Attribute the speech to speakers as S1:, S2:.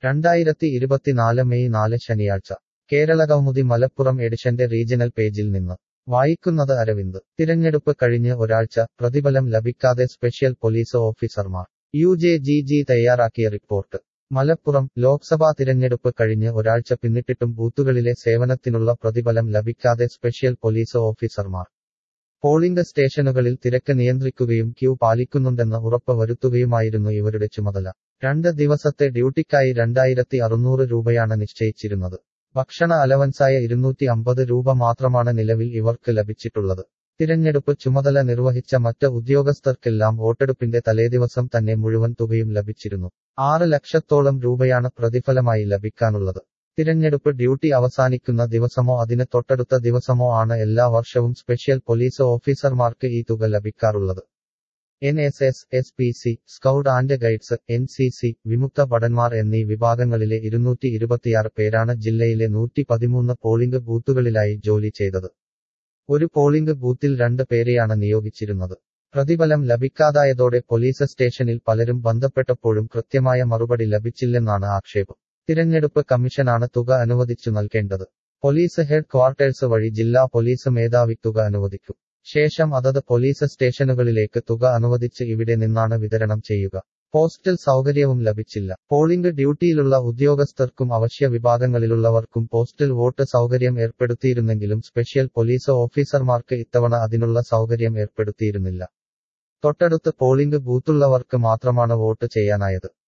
S1: രണ്ടായിരത്തി ഇരുപത്തിനാല് മെയ് നാല് ശനിയാഴ്ച കേരളകൗമുദി മലപ്പുറം എഡിഷന്റെ റീജിയണൽ പേജിൽ നിന്ന് വായിക്കുന്നത് അരവിന്ദ് തിരഞ്ഞെടുപ്പ് കഴിഞ്ഞ് ഒരാഴ്ച പ്രതിഫലം ലഭിക്കാതെ സ്പെഷ്യൽ പോലീസ് ഓഫീസർമാർ യു ജെ ജി ജി തയ്യാറാക്കിയ റിപ്പോർട്ട് മലപ്പുറം ലോക്സഭാ തിരഞ്ഞെടുപ്പ് കഴിഞ്ഞ് ഒരാഴ്ച പിന്നിട്ടിട്ടും ബൂത്തുകളിലെ സേവനത്തിനുള്ള പ്രതിഫലം ലഭിക്കാതെ സ്പെഷ്യൽ പോലീസ് ഓഫീസർമാർ പോളിംഗ് സ്റ്റേഷനുകളിൽ തിരക്ക് നിയന്ത്രിക്കുകയും ക്യൂ പാലിക്കുന്നുണ്ടെന്ന് ഉറപ്പ് വരുത്തുകയുമായിരുന്നു ഇവരുടെ ചുമതല രണ്ട് ദിവസത്തെ ഡ്യൂട്ടിക്കായി രണ്ടായിരത്തി അറുന്നൂറ് രൂപയാണ് നിശ്ചയിച്ചിരുന്നത് ഭക്ഷണ അലവൻസായ ഇരുന്നൂറ്റി അമ്പത് രൂപ മാത്രമാണ് നിലവിൽ ഇവർക്ക് ലഭിച്ചിട്ടുള്ളത് തിരഞ്ഞെടുപ്പ് ചുമതല നിർവഹിച്ച മറ്റ് ഉദ്യോഗസ്ഥർക്കെല്ലാം വോട്ടെടുപ്പിന്റെ തലേദിവസം തന്നെ മുഴുവൻ തുകയും ലഭിച്ചിരുന്നു ആറ് ലക്ഷത്തോളം രൂപയാണ് പ്രതിഫലമായി ലഭിക്കാനുള്ളത് തിരഞ്ഞെടുപ്പ് ഡ്യൂട്ടി അവസാനിക്കുന്ന ദിവസമോ അതിന് തൊട്ടടുത്ത ദിവസമോ ആണ് എല്ലാ വർഷവും സ്പെഷ്യൽ പോലീസ് ഓഫീസർമാർക്ക് ഈ തുക ലഭിക്കാറുള്ളത് N S S S P C scout and guides N C C വിമുക്ത ഭടന്മാർ എന്നീ വിഭാഗങ്ങളിലെ ഇരുന്നൂറ്റി ഇരുപത്തിയാറ് പേരാണ് ജില്ലയിലെ നൂറ്റി പതിമൂന്ന് പോളിംഗ് ബൂത്തുകളിലായി ജോലി ചെയ്തത് ഒരു പോളിംഗ് ബൂത്തിൽ രണ്ട് പേരെയാണ് നിയോഗിച്ചിരുന്നത് പ്രതിഫലം ലഭിക്കാതായതോടെ പോലീസ് സ്റ്റേഷനിൽ പലരും ബന്ധപ്പെട്ടപ്പോഴും കൃത്യമായ മറുപടി ലഭിച്ചില്ലെന്നാണ് ആക്ഷേപം തിരഞ്ഞെടുപ്പ് കമ്മീഷനാണ് തുക അനുവദിച്ചു നൽകേണ്ടത് പോലീസ് ഹെഡ് ക്വാർട്ടേഴ്സ് വഴി ജില്ലാ പോലീസ് മേധാവി തുക അനുവദിക്കും ശേഷം അതത് പോലീസ് സ്റ്റേഷനുകളിലേക്ക് തുക അനുവദിച്ച് ഇവിടെ നിന്നാണ് വിതരണം ചെയ്യുക പോസ്റ്റൽ സൗകര്യവും ലഭിച്ചില്ല പോളിംഗ് ഡ്യൂട്ടിയിലുള്ള ഉദ്യോഗസ്ഥർക്കും അവശ്യ വിഭാഗങ്ങളിലുള്ളവർക്കും പോസ്റ്റൽ വോട്ട് സൗകര്യം ഏർപ്പെടുത്തിയിരുന്നെങ്കിലും സ്പെഷ്യൽ പോലീസ് ഓഫീസർമാർക്ക് ഇത്തവണ അതിനുള്ള സൗകര്യം ഏർപ്പെടുത്തിയിരുന്നില്ല തൊട്ടടുത്ത് പോളിംഗ് ബൂത്തുള്ളവർക്ക് മാത്രമാണ് വോട്ട് ചെയ്യാനായത്